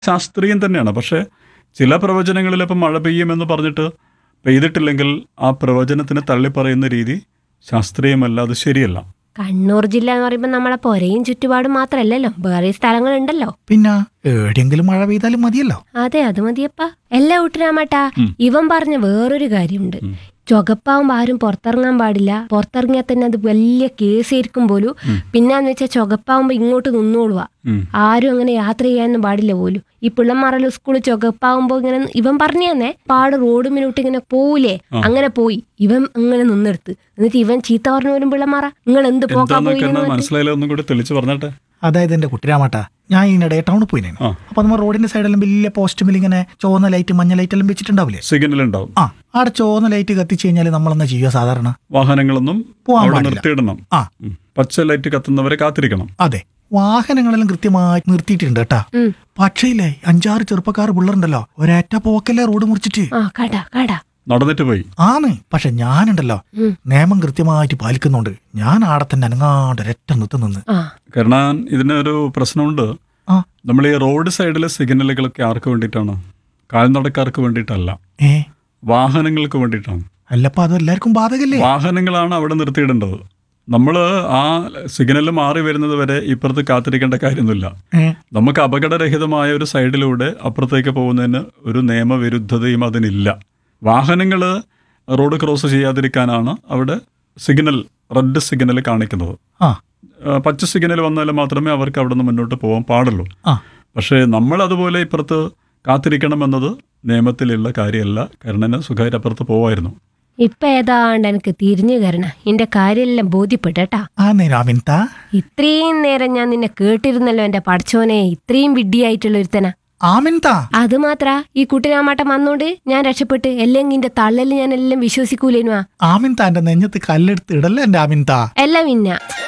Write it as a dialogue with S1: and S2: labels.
S1: ശാസ്ത്രീയം തന്നെയാണ് പക്ഷേ ചില പ്രവചനങ്ങളിൽ ഇപ്പം മഴ പെയ്യുമെന്ന് പറഞ്ഞിട്ട് പെയ്തിട്ടില്ലെങ്കിൽ ആ പ്രവചനത്തിന് തള്ളിപ്പറയുന്ന രീതി ശാസ്ത്രീയമല്ല അത് ശരിയല്ല
S2: കണ്ണൂർ ജില്ല എന്ന് പറയുമ്പോൾ നമ്മളെ പൊരയും ചുറ്റുപാടും മാത്രമല്ലല്ലോ വേറെ സ്ഥലങ്ങളുണ്ടല്ലോ
S3: പിന്നെ എവിടെയെങ്കിലും മഴ പെയ്താലും മതിയല്ലോ
S2: അതെ അത് മതിയപ്പാ എല്ലാ ഊട്ടിരാമട്ടാ ഇവൻ പറഞ്ഞ വേറൊരു കാര്യമുണ്ട് ചുകപ്പാവുമ്പോ ആരും പുറത്തിറങ്ങാൻ പാടില്ല പുറത്തിറങ്ങിയാൽ തന്നെ അത് വലിയ കേസായിരിക്കും പോലും പിന്നെന്ന് വെച്ചാൽ ചുകപ്പാവുമ്പോ ഇങ്ങോട്ട് നിന്നോളുക
S1: ഉം.
S2: ആരും അങ്ങനെ യാത്ര ചെയ്യാനൊന്നും പാടില്ല പോലും ഈ പിള്ളമാരെല്ലാം സ്കൂളിൽ ചുകപ്പാവുമ്പോ ഇങ്ങനെ ഇവൻ പറഞ്ഞു തന്നെ പാട് റോഡ് മിനോട്ട് ഇങ്ങനെ പോവില്ലേ അങ്ങനെ പോയി ഇവൻ അങ്ങനെ നിന്നെടുത്ത് എന്നിട്ട് ഇവൻ ചീത്ത പറഞ്ഞു വരും പിള്ളമാറ നിങ്ങൾ എന്ത് പോക്കാ
S1: എന്താന്നൊക്കെ
S2: പോയി
S1: എന്നാ മനസ്സിലായാലും ഒന്നും കൂടി തെളിച്ച് പറഞ്ഞിട്ടെ
S3: അതായത് എന്റെ കുട്ടിരാമാട്ടാ ഞാൻ ഇതിനിടെ ടൗണിൽ പോയി
S1: ആ.
S3: അപ്പൊ നമ്മൾ റോഡിന്റെ സൈഡെല്ലാം വലിയ പോസ്റ്റുമിൽ ഇങ്ങനെ ചുവന്ന ലൈറ്റ് മഞ്ഞ ലൈറ്റ് എല്ലാം വെച്ചിട്ടുണ്ടാവില്ലേ
S1: സിഗ്നൽ ഉണ്ടാവും
S3: ആ അവിടെ ചുവന്ന ലൈറ്റ് കത്തിച്ചു കഴിഞ്ഞാൽ നമ്മളെന്നാ ചെയ്യുക സാധാരണ
S1: വാഹനങ്ങളൊന്നും
S3: പോവാൻ
S1: അവിടെ
S3: പാടില്ല.
S1: നിർത്തിയിടണം
S3: ആ
S1: ഉം. പച്ച ലൈറ്റ് കത്തുന്നവരെ കാത്തിരിക്കണം
S3: അതെ വാഹനങ്ങളെല്ലാം കൃത്യമായി നിർത്തിയിട്ടുണ്ട് കേട്ടാ
S2: ഉം.
S3: പക്ഷേ ഇല്ലേ അഞ്ചാറ് ചെറുപ്പക്കാർ പിള്ളേരുണ്ടല്ലോ ഒരേറ്റ പോക്കല്ലേ റോഡ് മുറിച്ചിട്ട്
S2: ആ കടാ കടാ
S1: നടന്നിട്ട് പോയി
S3: ആണ് പക്ഷെ ഞാനുണ്ടല്ലോ
S2: ഉം.
S3: നിയമം കൃത്യമായിട്ട് പാലിക്കുന്നുണ്ട് ഞാൻ ആടെ തന്നെ അനങ്ങാണ്ട് ഒരൊറ്റ നിർത്തി നിന്ന്
S2: ആ
S1: കാരണം ഇതിനൊരു പ്രശ്നമുണ്ട്
S3: ആ
S1: നമ്മൾ ഈ റോഡ് സൈഡിലെ സിഗ്നലുകളൊക്കെ ആർക്ക് വേണ്ടിയിട്ടാണ് കാൽനടക്കാർക്ക് വേണ്ടിയിട്ടല്ല
S3: ഏ
S1: വാഹനങ്ങൾക്ക് വേണ്ടിയിട്ടാണ്
S3: അല്ലപ്പോ അത് എല്ലാവർക്കും ബാധകല്ലേ
S1: വാഹനങ്ങളാണ് അവിടെ നിർത്തിയിടേണ്ടത് നമ്മൾ ആ സിഗ്നൽ മാറി വരുന്നത് വരെ ഇപ്പുറത്ത് കാത്തിരിക്കേണ്ട കാര്യമൊന്നുമില്ല
S3: ഏ
S1: നമുക്ക് അപകടരഹിതമായ ഒരു സൈഡിലൂടെ അപ്പുറത്തേക്ക് പോകുന്നതിന് ഒരു നിയമവിരുദ്ധതയും അതിനില്ല വാഹനങ്ങൾ റോഡ് ക്രോസ് ചെയ്യാതിരിക്കാനാണ് അവിടെ സിഗ്നൽ റെഡ് സിഗ്നൽ കാണിക്കുന്നത്
S3: ആ
S1: ആ, പച്ച സിഗ്നൽ വന്നാൽ മാത്രമേ അവർക്ക് അവിടെ നിന്ന് മുന്നോട്ട് പോകാൻ പാടുള്ളൂ
S3: ആ
S1: പക്ഷേ നമ്മൾ അതുപോലെ ഇപ്പുറത്ത് കാത്തിരിക്കണമെന്നത് നിയമത്തിലുള്ള കാര്യമല്ല കരുണന് സുഖമായിട്ട് അപ്പുറത്ത് പോവായിരുന്നു
S2: ഇപ്പൊ ഏതാണ്ട് എനിക്ക് തിരിഞ്ഞു കയറണ എന്റെ കാര്യമെല്ലാം ബോധ്യപ്പെട്ടേട്ടാ
S3: ആ നേരാമിൻതാ
S2: ഇത്രയും നേരം ഞാൻ നിന്നെ കേട്ടിരുന്നല്ലോ എന്റെ പഠിച്ചോനെ ഇത്രയും വിഡ്ഢിയായിട്ടുള്ള ഒരുത്തന
S3: ആമിൻതാ
S2: അത് മാത്ര ഈ കുട്ടിരാമാട്ടം വന്നോണ്ട് ഞാൻ രക്ഷപ്പെട്ട് അല്ലെങ്കിൽ ഇന്റെ തള്ളല് ഞാൻ എല്ലാം വിശ്വസിക്കൂലേനുവാ
S3: ആമിൻതാ എന്റെ നെഞ്ഞത്ത് കല്ലെടുത്ത് ഇടല്ലേ എന്റെ ആമിൻതാ
S2: എല്ലാം പിന്നെ